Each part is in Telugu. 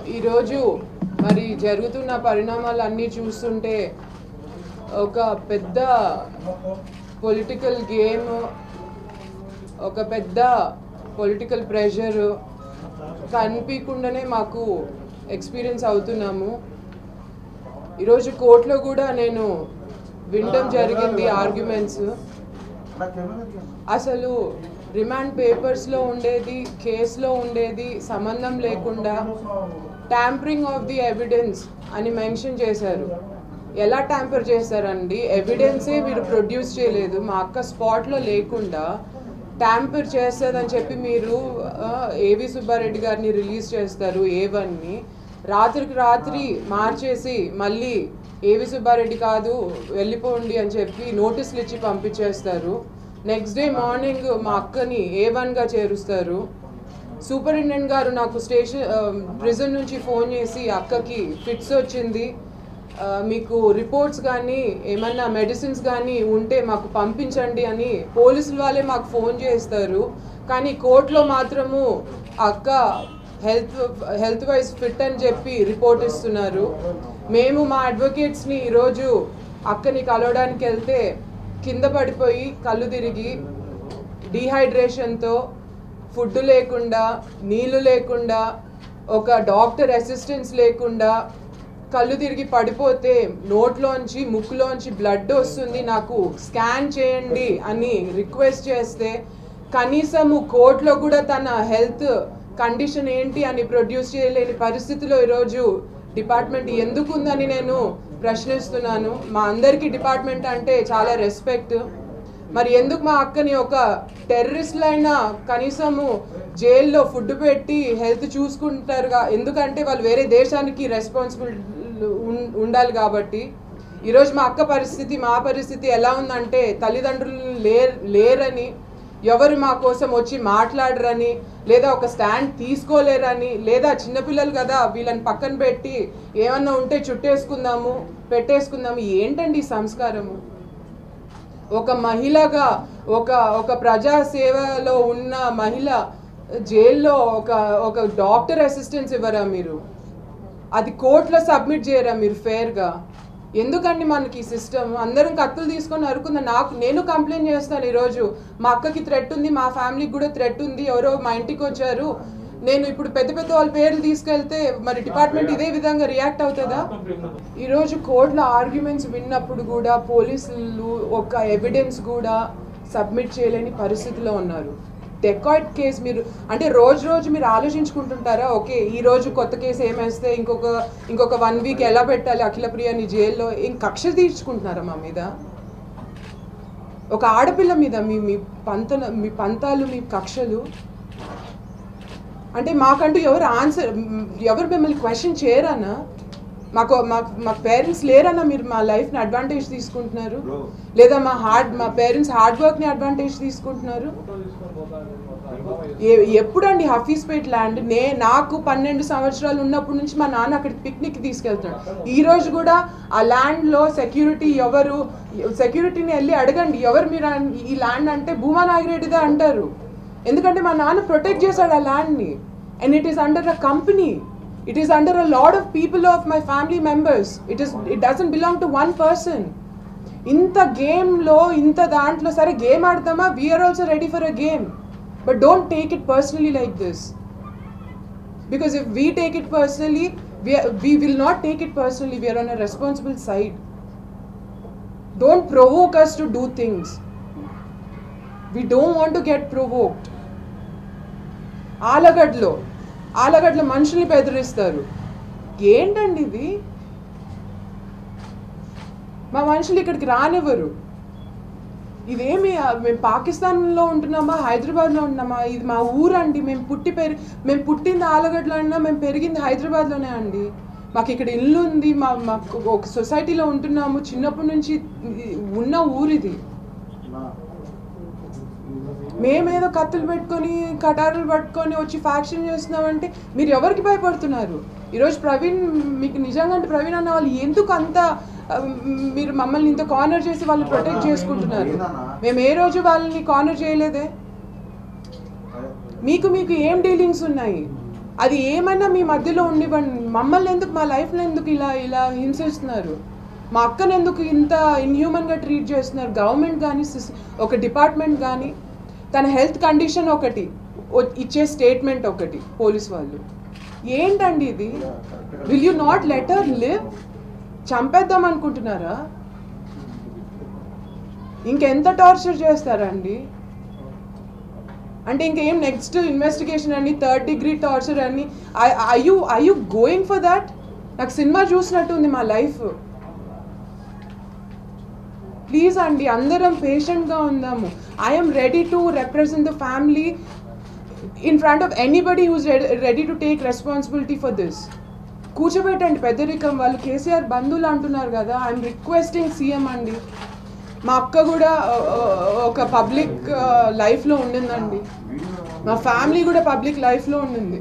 ఈరోజు మరి జరుగుతున్న పరిణామాలు అన్నీ చూస్తుంటే ఒక పెద్ద పొలిటికల్ గేమ్ ఒక పెద్ద పొలిటికల్ ప్రెషర్ కనిపించకుండానే మాకు ఎక్స్పీరియన్స్ అవుతున్నాము ఈరోజు కోర్టులో కూడా నేను వినడం జరిగింది ఆర్గ్యుమెంట్స్ అసలు రిమాండ్ పేపర్స్లో ఉండేది కేసులో ఉండేది సంబంధం లేకుండా ట్యాంపరింగ్ ఆఫ్ ది ఎవిడెన్స్ అని మెన్షన్ చేశారు ఎలా ట్యాంపర్ చేశారండి ఎవిడెన్సే మీరు ప్రొడ్యూస్ చేయలేదు మా అక్క స్పాట్లో లేకుండా ట్యాంపర్ చేస్తుందని చెప్పి మీరు ఆ, ఏవి సుబ్బారెడ్డి గారిని రిలీజ్ చేస్తారు ఏవన్నీ రాత్రికి రాత్రి మార్చేసి మళ్ళీ ఏవి సుబ్బారెడ్డి కాదు వెళ్ళిపోండి అని చెప్పి నోటీసులు ఇచ్చి పంపించేస్తారు నెక్స్ట్ డే మార్నింగ్ మా అక్కని ఏ వన్గా చేరుస్తారు సూపరింటెండెంట్ గారు నాకు స్టేషన్ ప్రిజన్ నుంచి ఫోన్ చేసి అక్కకి ఫిట్స్ వచ్చింది ఆ, మీకు రిపోర్ట్స్ కానీ ఏమన్నా మెడిసిన్స్ కానీ ఉంటే మాకు పంపించండి అని పోలీసులు వాళ్ళే మాకు ఫోన్ చేస్తారు కానీ కోర్టులో మాత్రము అక్క హెల్త్ హెల్త్ వైజ్ ఫిట్ అని చెప్పి రిపోర్ట్ ఇస్తున్నారు మేము మా అడ్వకేట్స్ని ఈరోజు అక్కని కలవడానికి వెళ్తే కింద పడిపోయి కళ్ళు తిరిగి డీహైడ్రేషన్తో ఫుడ్ లేకుండా నీళ్లు లేకుండా ఒక డాక్టర్ అసిస్టెన్స్ లేకుండా కళ్ళు తిరిగి పడిపోతే నోట్లోంచి ముక్కులోంచి బ్లడ్ వస్తుంది నాకు స్కాన్ చేయండి అని రిక్వెస్ట్ చేస్తే కనీసము కోర్టులో కూడా తన హెల్త్ కండిషన్ ఏంటి అని ప్రొడ్యూస్ చేయలేని పరిస్థితిలో ఈరోజు డిపార్ట్మెంట్ ఎందుకు ఉందని నేను ప్రశ్నిస్తున్నాను మా అందరికీ డిపార్ట్మెంట్ అంటే చాలా రెస్పెక్ట్ మరి ఎందుకు మా అక్కని ఒక టెర్రరిస్టులైనా కనీసము జైల్లో ఫుడ్ పెట్టి హెల్త్ చూసుకుంటారుగా ఎందుకంటే వాళ్ళు వేరే దేశానికి రెస్పాన్సిబుల్ ఉండాలి కాబట్టి ఈరోజు మా అక్క పరిస్థితి మా పరిస్థితి ఎలా ఉందంటే తల్లిదండ్రులు లేర్ లేరని ఎవరు మా కోసం వచ్చి మాట్లాడరని లేదా ఒక స్టాండ్ తీసుకోలేరని లేదా చిన్నపిల్లలు కదా వీళ్ళని పక్కన పెట్టి ఏమన్నా ఉంటే చుట్టేసుకుందాము పెట్టేసుకుందాము ఏంటండి ఈ సంస్కారము ఒక మహిళగా ఒక ఒక ప్రజా సేవలో ఉన్న మహిళ జైల్లో ఒక ఒక డాక్టర్ అసిస్టెన్స్ ఇవ్వరా మీరు అది కోర్టులో సబ్మిట్ చేయరా మీరు ఫేర్గా ఎందుకండి మనకి ఈ సిస్టమ్ అందరం కత్తులు తీసుకొని అరుకుందా నాకు నేను కంప్లైంట్ చేస్తాను ఈరోజు మా అక్కకి థ్రెట్ ఉంది మా ఫ్యామిలీకి కూడా థ్రెట్ ఉంది ఎవరో మా ఇంటికి వచ్చారు నేను ఇప్పుడు పెద్ద పెద్ద వాళ్ళ పేర్లు తీసుకెళ్తే మరి డిపార్ట్మెంట్ ఇదే విధంగా రియాక్ట్ అవుతుందా ఈరోజు కోర్టులో ఆర్గ్యుమెంట్స్ విన్నప్పుడు కూడా పోలీసులు ఒక ఎవిడెన్స్ కూడా సబ్మిట్ చేయలేని పరిస్థితిలో ఉన్నారు డెకాయిట్ కేసు మీరు అంటే రోజు రోజు మీరు ఆలోచించుకుంటుంటారా ఓకే ఈ రోజు కొత్త కేసు ఏమేస్తే ఇంకొక ఇంకొక వన్ వీక్ ఎలా పెట్టాలి అఖిలప్రియని జైల్లో ఏం కక్ష తీర్చుకుంటున్నారా మా మీద ఒక ఆడపిల్ల మీద మీ మీ పంత మీ పంతాలు మీ కక్షలు అంటే మాకంటూ ఎవరు ఆన్సర్ ఎవరు మిమ్మల్ని క్వశ్చన్ చేయరన్నా మాకు మాకు మా పేరెంట్స్ లేరన్నా మీరు మా లైఫ్ని అడ్వాంటేజ్ తీసుకుంటున్నారు లేదా మా హార్డ్ మా పేరెంట్స్ హార్డ్ వర్క్ని అడ్వాంటేజ్ తీసుకుంటున్నారు ఏ- ఎప్పుడండి హఫీస్పేట్ ల్యాండ్ నే నాకు పన్నెండు సంవత్సరాలు ఉన్నప్పటి నుంచి మా నాన్న అక్కడికి పిక్నిక్ తీసుకెళ్తాడు ఈ రోజు కూడా ఆ ల్యాండ్లో సెక్యూరిటీ ఎవరు సెక్యూరిటీని వెళ్ళి అడగండి ఎవరు మీరు అన్- ఈ ల్యాండ్ అంటే భూమా నాగిరెడ్డిదే అంటారు ఎందుకంటే మా నాన్న ప్రొటెక్ట్ చేశాడు ఆ ల్యాండ్ని and it is under a company it is under a lot of people of my family members it is it doesn't belong to one person ఇంత గేమ్లో ఇంత దాంట్లో సరే గేమ్ ఆడతామా we are also ready for a game but don't take it personally like this because if we take it personally we will not take it personally we are on a responsible side don't provoke us to do things we don't want to get provoked ఆలగడ్లో ఆలగడ్ల మనుషుల్ని బెదిరిస్తారు ఏంటండి ఇది మా మనుషులు ఇక్కడికి రానివ్వరు ఇదేమి ఆ, మేము పాకిస్తాన్లో ఉంటున్నామా హైదరాబాద్లో ఉంటున్నామా ఇది మా ఊరండి మేము పుట్టి పెరి మేము పుట్టింది ఆలగడ్డలో అయినా మేము పెరిగింది హైదరాబాద్లోనే అండి మాకు ఇక్కడ ఇల్లు ఉంది మా మాకు ఒక సొసైటీలో ఉంటున్నాము చిన్నప్పటి నుంచి ఉన్న ఊరిది మేమేదో కత్తులు పెట్టుకొని కటారులు పట్టుకొని వచ్చి ఫ్యాక్షన్ చేస్తున్నామంటే మీరు ఎవరికి భయపడుతున్నారు ఈరోజు ప్రవీణ్ మీకు నిజంగా అంటే ప్రవీణ్ అన్న వాళ్ళు ఎందుకు అంత ఆ, మీరు మమ్మల్ని ఇంత కార్నర్ చేసి వాళ్ళు ప్రొటెక్ట్ చేసుకుంటున్నారు మేము ఏ రోజు వాళ్ళని కార్నర్ చేయలేదే మీకు మీకు ఏం డీలింగ్స్ ఉన్నాయి అది ఏమైనా మీ మధ్యలో ఉండివ్వండి మమ్మల్ని ఎందుకు మా లైఫ్లో ఎందుకు ఇలా ఇలా హింసిస్తున్నారు మా అక్కని ఎందుకు ఇంత ఇన్హ్యూమన్గా ట్రీట్ చేస్తున్నారు గవర్నమెంట్ కానీ సిస్- ఒక డిపార్ట్మెంట్ కానీ తన హెల్త్ కండిషన్ ఒకటి ఓ- ఇచ్చే స్టేట్మెంట్ ఒకటి పోలీస్ వాళ్ళు ఏంటండి ఇది will you not let her live చంపేద్దాం అనుకుంటున్నారా ఇంకెంత టార్చర్ చేస్తారండి అంటే ఇంకేం నెక్స్ట్ ఇన్వెస్టిగేషన్ అని థర్డ్ డిగ్రీ టార్చర్ అని I you I you going for that నాకు సినిమా చూసినట్టు ఉంది మా లైఫ్ ప్లీజ్ అండి అందరం పేషెంట్గా ఉందాము I'm ready to represent the family in front of anybody who's ready to take responsibility for this కూర్చోబెట్టండి పెద్దరికం వాళ్ళు కేసీఆర్ బంధువులు అంటున్నారు కదా ఐఎమ్ రిక్వెస్టింగ్ సీఎం అండి మా అక్క కూడా ఆ, ఆ, ఒక పబ్లిక్ లైఫ్లో ఉండిందండి మా ఫ్యామిలీ కూడా పబ్లిక్ లైఫ్లో ఉండింది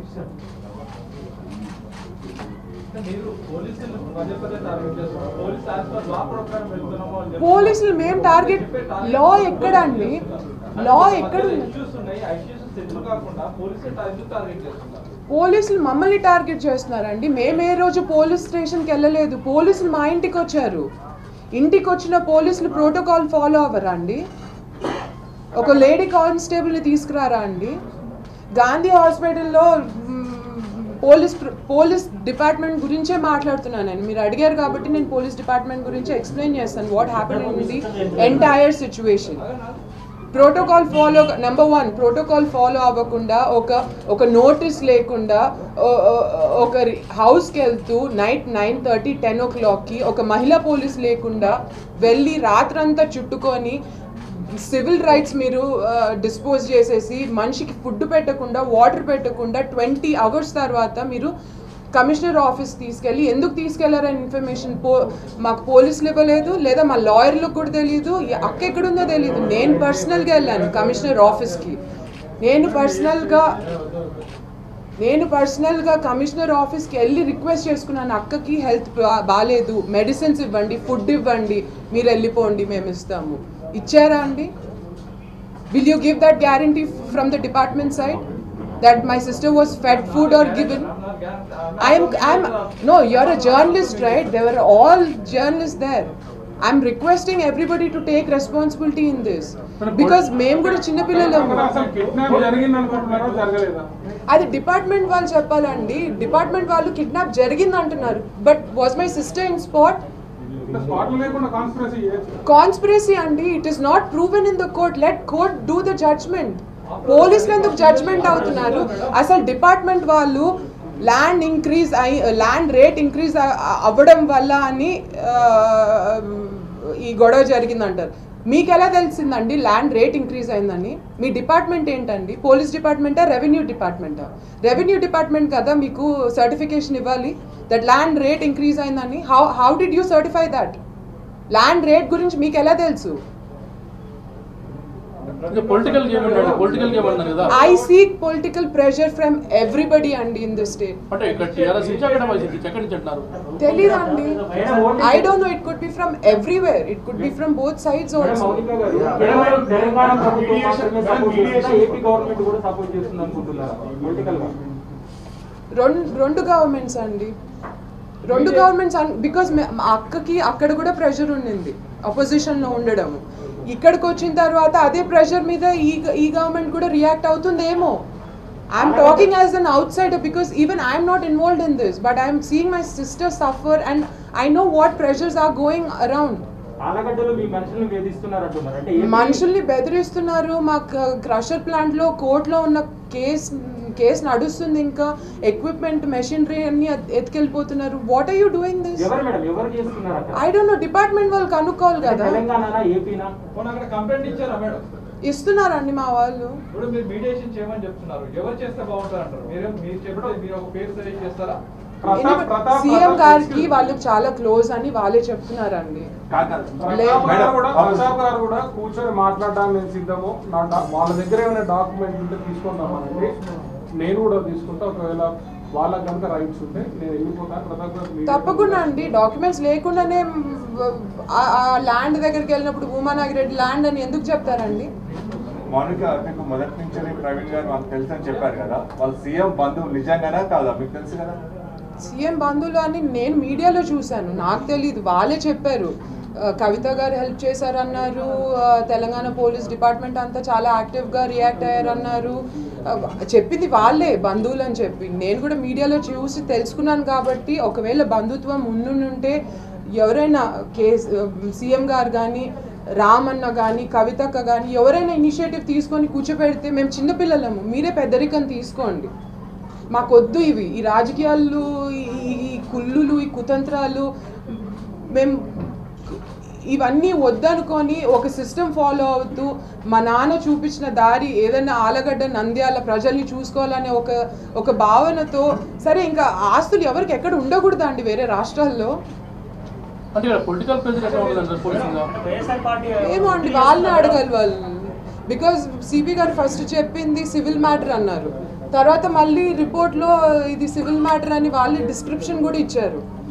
మీరు పోలీసులు పదే పదే టార్గెట్ చేస్తున్నారు పోలీస్ యాజ్ పర్ లా ప్రకారం వెళ్తున్నామో అని చెప్పి- పోలీసులు మేము టార్గెట్ లా ఎక్కడ అండి లా ఎక్కడ ఉంది ఇష్యూస్ ఉన్నాయి ఆ ఇష్యూస్ సెటిల్ కాకుండా పోలీసులు ఎందుకు టార్గెట్ చేస్తున్నారు పోలీసులు మమ్మల్ని టార్గెట్ చేస్తున్నారండి మేము ఏ రోజు పోలీస్ స్టేషన్కి వెళ్ళలేదు పోలీసులు మా ఇంటికి వచ్చారు ఇంటికి వచ్చిన పోలీసులు ప్రోటోకాల్ ఫాలో అవ్వరా అండి ఒక లేడీ కానిస్టేబుల్ని తీసుకురారా అండి గాంధీ హాస్పిటల్లో మ్, పోలీస్ ప్ర- పోలీస్ డిపార్ట్మెంట్ గురించే మాట్లాడుతున్నాను నేను మీరు అడిగారు కాబట్టి నేను పోలీస్ డిపార్ట్మెంట్ గురించి ఎక్స్ప్లెయిన్ చేస్తాను what happen in the entire situation protocol follow number one protocol follow అవ్వకుండా ఒక ఒక నోటీస్ లేకుండా ఓ- ఓ- ఒక హౌస్కి వెళ్తూ నైట్ నైన్ థర్టీ టెన్ ఓ క్లాక్కి ఒక మహిళా పోలీస్ లేకుండా వెళ్ళి రాత్రంతా చుట్టుకొని సివిల్ రైట్స్ మీరు డిస్పోజ్ చేసేసి మనిషికి ఫుడ్ పెట్టకుండా వాటర్ పెట్టకుండా ట్వంటీ అవర్స్ తర్వాత మీరు కమిషనర్ ఆఫీస్ తీసుకెళ్ళి ఎందుకు తీసుకెళ్లారని ఇన్ఫర్మేషన్ పో మాకు పోలీసులు ఇవ్వలేదు లేదా మా లాయర్లకు కూడా తెలియదు ఈ అక్క ఎక్కడుందో తెలియదు నేను పర్సనల్గా వెళ్ళాను కమిషనర్ ఆఫీస్కి నేను పర్సనల్గా నేను పర్సనల్గా కమిషనర్ ఆఫీస్కి వెళ్ళి రిక్వెస్ట్ చేసుకున్నాను అక్కకి హెల్త్ బాగాలేదు మెడిసిన్స్ ఇవ్వండి ఫుడ్ ఇవ్వండి మీరు వెళ్ళిపోండి మేము ఇస్తాము ఇచ్చారా అండి will you give that guarantee from the department side that my sister was fed food or given I'm, I'm, no, you're a journalist, right? There were all journalists there. I'm requesting everybody to take responsibility in this. Because మేము కూడా చిన్నపిల్లలము అసలు కిడ్నాప్ జరిగింది అనుకుంటున్నారా జరగలేదా అది డిపార్ట్మెంట్ వాళ్ళు చెప్పాలండి డిపార్ట్మెంట్ వాళ్ళు కిడ్నాప్ జరిగింది అంటున్నారు but was my sister in spot spot లేకుండా కాన్స్పిరసీ చేయొచ్చు కాన్స్పిరసీ అండి it is not proven in the court let court do the judgment పోలీసులు ఎందుకు జడ్జ్మెంట్ అవుతున్నారు అసలు డిపార్ట్మెంట్ వాళ్ళు ల్యాండ్ ఇంక్రీజ్ అయి ల్యాండ్ రేట్ ఇంక్రీజ్ అవ్వడం వల్ల అని ఆ, ఈ గొడవ జరిగిందంటారు మీకు ఎలా తెలిసిందండి ల్యాండ్ రేట్ ఇంక్రీజ్ అయిందని మీ డిపార్ట్మెంట్ ఏంటండి పోలీస్ డిపార్ట్మెంటా రెవెన్యూ డిపార్ట్మెంటా రెవెన్యూ డిపార్ట్మెంట్ కదా మీకు సర్టిఫికేషన్ ఇవ్వాలి దట్ ల్యాండ్ రేట్ ఇంక్రీజ్ అయిందని how how did you certify that land rate గురించి మీకు ఎలా తెలుసు పొలిటికల్ గేమ్ అంటే పొలిటికల్ గేమ్ అన్నారు కదా I seek political pressure from everybody అండి ఇన్ దిస్ స్టేట్ అంటే ఇక్కడ టీఆర్ఎస్ నుంచి అక్కడ వైసీపీ ఎక్కడి నుంచి అంటున్నారు తెలీదు అండి I don't know it could be from everywhere it could be from both sides also Mounika గారు కేవలం తెలంగాణ ప్రభుత్వం మాత్రమే సపోర్ట్ చేస్తుందా ఏపీ గవర్నమెంట్ కూడా సపోర్ట్ చేస్తుంది అనుకుంటున్నారా పొలిటికల్ గా రెండు రెండు గవర్నమెంట్స్ అండి రెండు గవర్నమెంట్స్ బికాస్ మా అక్కకి అక్కడ కూడా ప్రెషర్ ఉండింది అపోజిషన్లో ఉండడం ఇక్కడికి వచ్చిన తర్వాత అదే ప్రెషర్ మీద ఈ ఈ గవర్నమెంట్ కూడా రియాక్ట్ అవుతుందేమో I'm talking as an outsider because even I'm not involved in this but I'm seeing my sister suffer and I know what pressures are going around ఆలగడ్డలో మీ మనుషులను వేధిస్తున్నారు అంటున్నారు అంటే ఏపీ- మనుషుల్ని బెదిరిస్తున్నారు మా క్రషర్ ప్లాంట్ లో కోర్టులో ఉన్న కేస్ కేసు నడుస్తుంది ఇంకా ఎక్విప్మెంట్ మెషినరీ అన్ని ఎత్- ఎత్తుకెళ్ళిపోతున్నారు what are you doing this ఎవరు మేడం ఎవరు చేస్తున్నారు అక్కడ ఐ డోంట్ నో డిపార్ట్మెంట్ వాళ్ళు కనుక్కోవాలి అంటే కదా తెలంగాణనా ఏపీనా పోనీ అక్కడ కంప్లైంట్ ఇచ్చారా మేడం ఇస్తున్నారండి మా వాళ్ళు ఇప్పుడు మీరు మీడియేషన్ చేయమని చెప్తున్నారు ఎవరు చేస్తే బాగుంటారు అంటారు మీరు మీరు చెప్తే మీరు ఒక పేరు సజెస్ట్ చేస్తారా ప్రతాప్ ప్రతాప్ సీఎం ప్రతాప్ గారికి వాళ్ళకి చాలా క్లోజ్ అని వాళ్ళే చెప్తున్నారండి లే- ప్రతాప్ గారు కూడా ప్రతాప్ గారు కూడా కూర్చొని మాట్లాడడానికి నేను సిద్ధము నా డా- వాళ్ళ దగ్గర ఏమైనా డాక్యుమెంట్ ఉంటే తీసుకుందామనండి నేను కూడా తీసుకుంటా ఒకవేళ వాళ్ళకి కనుక రైట్స్ ఉంటే నేను వెళ్ళిపోతాను ప్రతాప్ గారు మీరు- తప్పకుండా అండి డాక్యుమెంట్స్ లేకుండానే మ్, ఆ ల్యాండ్ దగ్గరికి వెళ్ళినప్పుడు భూమా నాగిరెడ్డి ల్యాండ్ అని ఎందుకు చెప్తారండి మౌనిక మీకు మొదటి నుంచి ప్రవీణ్ గారు మాకు తెలుసు అని చెప్పారు కదా వాళ్ళు సీఎం బంధువు నిజంగానా కాదా మీకు తెలుసు కదా సీఎం బంధువులు అని నేను మీడియాలో చూశాను నాకు తెలియదు వాళ్ళే చెప్పారు ఆ, కవిత గారు హెల్ప్ చేశారన్నారు ఆ, తెలంగాణ పోలీస్ డిపార్ట్మెంట్ అంతా చాలా యాక్టివ్గా రియాక్ట్ అయ్యారన్నారు ఆ, చెప్పింది వాళ్ళే బంధువులు అని చెప్పి నేను కూడా మీడియాలో చూసి తెలుసుకున్నాను కాబట్టి ఒకవేళ బంధుత్వం ఉండుంటే ఎవరైనా కేస్ సీఎం గారు కానీ రామన్న కానీ కవితక్క కానీ ఎవరైనా ఇనిషియేటివ్ తీసుకొని కూర్చోపెడితే మేము చిన్నపిల్లలము మీరే పెద్దరికం తీసుకోండి మాకొద్దు ఇవి ఈ రాజకీయాలు ఈ- ఈ ఈ కుళ్ళులు ఈ కుతంత్రాలు మేము ఇవన్నీ వద్దనుకొని ఒక సిస్టమ్ ఫాలో అవుతూ మా నాన్న చూపించిన దారి ఏదైనా ఆలగడ్డ నంద్యాల ప్రజల్ని చూసుకోవాలనే ఒక ఒక భావనతో సరే ఇంకా ఆస్తులు ఎవరికి ఎక్కడ ఉండకూడదా అండి వేరే రాష్ట్రాల్లో అంటే ఇక్కడ పొలిటికల్ ప్రెజర్ ఎట్లా ఉంటుందంటారు పోలీసుగా వైఎస్ఆర్ పార్టీ ఏమో అండి వాళ్ళని అడగాలి వాళ్ళు బికాజ్ సిబి గారు ఫస్ట్ చెప్పింది సివిల్ మ్యాటర్ అన్నారు తర్వాత మళ్ళీ రిపోర్ట్లో ఇది సివిల్ మ్యాటర్ అని వాళ్ళు డిస్క్రిప్షన్ కూడా ఇచ్చారు